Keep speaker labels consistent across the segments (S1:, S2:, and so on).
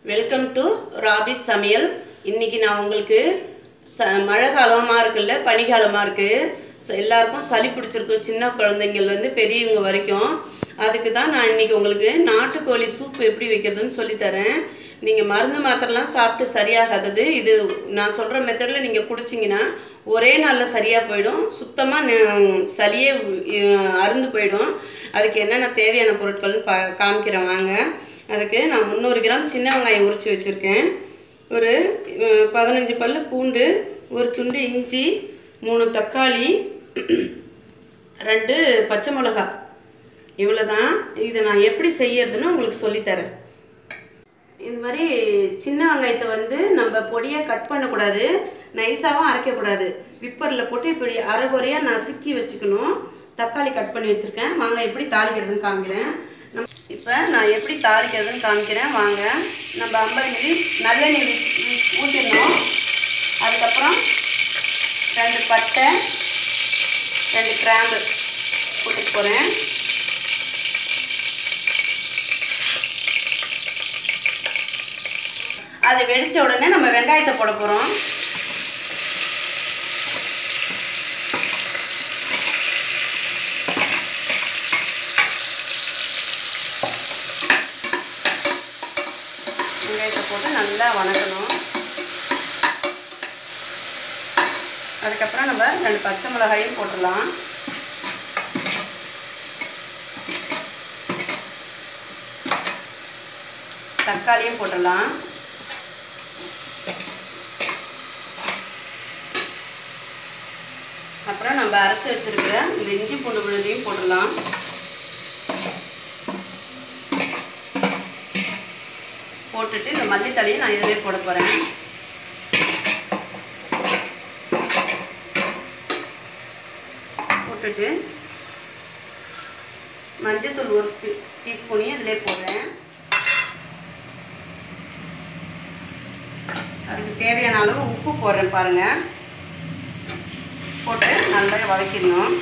S1: welcome to rabies சமையல் இன்னைக்கு நான் உங்களுக்கு ச மழை காலமாக இருக்குல்ல பனிக்காலமாக இருக்குது ச- எல்லாருக்கும் சளி பிடிச்சிருக்கு சின்ன குழந்தைங்கள்லேருந்து பெரியவங்க வரைக்கும் அதுக்கு தான் நான் இன்னைக்கு உங்களுக்கு நாட்டுக்கோழி சூப் எப்படி வைக்கிறதுன்னு சொல்லித்தரேன் நீங்கள் மருந்து மாத்திரலாம் சாப்பிட்டு சரியாகாதது இது நான் சொல்கிற மெத்தடில் நீங்கள் குடிச்சிங்கன்னா ஒரே நாளில் சரியாக போயிடும் சுத்தமாக சளியே அஹ், அருந்து போயிடும் அதுக்கு என்னென்ன தேவையான பொருட்கள்னு பா காமிக்கிறேன் வாங்க அதுக்கு நான் முந்நூறு கிராம் சின்ன வெங்காயம் உரித்து வச்சுருக்கேன் ஒரு அஹ், பதினஞ்சு பல்லு பூண்டு ஒரு துண்டு இஞ்சி மூணு தக்காளி ரெண்டு பச்சை மிளகா இவ்வளோ தான் இதை நான் எப்படி செய்யறதுன்னு உங்களுக்கு சொல்லித்தரேன் இது மாதிரி சின்ன வெங்காயத்தை வந்து நம்ம பொடியாக கட் பண்ணக்கூடாது நைஸாகவும் அரைக்கக்கூடாது விப்பரில் போட்டு இப்படி அரைகுறையாக நசுக்கி வச்சுக்கணும் தக்காளி கட் பண்ணி வச்சுருக்கேன் வாங்க எப்படி தாளிக்கிறதுன்னு காமிக்கிறேன் நம் இப்போ நான் எப்படி தாளிக்கிறதுன்னு காமிக்கிறேன் வாங்க நம்ம ஐம்பது மில்லி நல்லெண்ணெய் ஊ- ஊ- ஊற்றிடணும் அதுக்கப்புறம் ரெண்டு பட்டை ரெண்டு கிராம்பு போட்டுட்டு போகிறேன் அது வெடிச்ச உடனே நம்ம வெங்காயத்தை போட போகிறோம் வெங்காயத்தை போட்டு நல்லா வணக்கணும் அதுக்கப்புறம் நம்ம ரெண்டு பச்சை மிளகாயும் போட்டுடலாம் தக்காளியும் போட்டுடலாம் அப்புறம் நம்ம அரைச்சி வச்சிருக்கிற இந்த இஞ்சி பூண்டு விழுதையும் போடலாம் போட்டுட்டு இந்த மல்லித்தலையும் நான் இதிலே போட போகிறேன் போட்டுட்டு மஞ்சத்தூள் ஒரு டீஸ்பூனையும் இதிலே போடுறேன் அதுக்கு தேவையான அளவு உப்பு போடுறேன் பாருங்கள் போட்டு நல்லா வதக்கிடணும்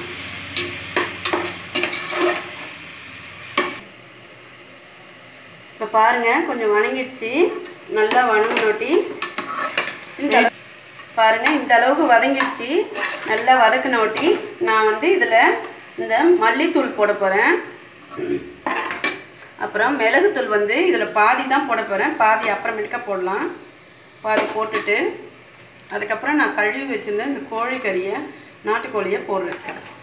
S1: இப்போ பாருங்க கொஞ்சம் வணங்கிடுச்சு நல்லா வணங்கினோட்டி இந்த அளவு பாருங்க இந்த அளவுக்கு வதங்கிடுச்சு நல்லா வதக்கினோட்டி நான் வந்து இதில் இந்த மல்லித்தூள் போட போகிறேன் அப்புறம் மிளகுத்தூள் வந்து இதில் பாதி தான் போட போகிறேன் பாதி அப்புறமேட்டுக்கா போடலாம் பாதி போட்டுட்டு அதுக்கப்புறம் நான் கழுவி வச்சிருந்த இந்த கோழிக்கறியை நாட்டுக்கோழியை போடுறேன்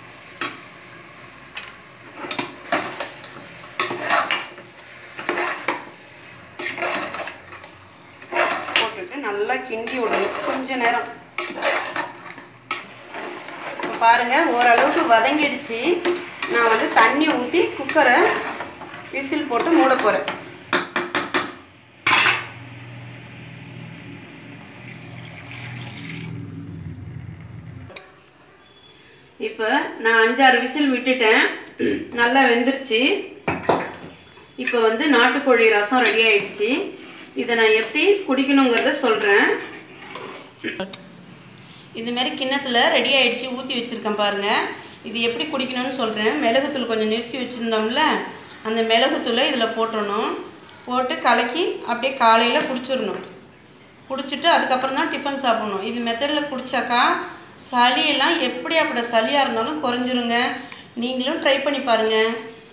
S1: போட்டுட்டு நல்லா கிண்டி விடணும் கொஞ்ச நேரம் இப்ப பாருங்க ஓரளவுக்கு வதங்கிடுச்சு நான் வந்து தண்ணி ஊற்றி குக்கரை விசில் போட்டு மூட போகிறேன் இப்போ நான் அஞ்சாறு விசில் விட்டுட்டேன் நல்லா வெந்துருச்சு இப்போ வந்து நாட்டுக்கோழி ரசம் ரெடி ஆயிடுச்சு இதை நான் எப்படி குடிக்கணுங்கிறத சொல்கிறேன் இதுமாரி கிண்ணத்தில் ரெடி ஆயிடுச்சு ஊற்றி வச்சுருக்கேன் பாருங்கள் இது எப்படி குடிக்கணும்னு சொல்கிறேன் மிளகுத்தூள் கொஞ்சம் நிறுத்தி வச்சுருந்தோம்ல அந்த மிளகுத்தூளை இதில் போட்டுடணும் போட்டு கலக்கி அப்படியே காலையில் குடிச்சிடணும் குடிச்சிட்டு அதுக்கப்புறம் தான் டிஃபன் சாப்பிடணும் இது மெத்தடில் குடித்தாக்கா சளியெல்லாம் எப்படி அப்படி சளியாக இருந்தாலும் குறைஞ்சிருங்க நீங்களும் ட்ரை பண்ணி பாருங்கள்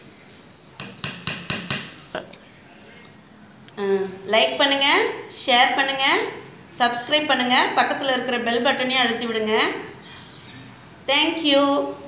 S1: லைக் பண்ணுங்கள் ஷேர் பண்ணுங்கள் சப்ஸ்கிரைப் பண்ணுங்கள் பக்கத்தில் இருக்கிற பெல் பட்டனையும் அழுத்தி விடுங்க தேங்க்யூ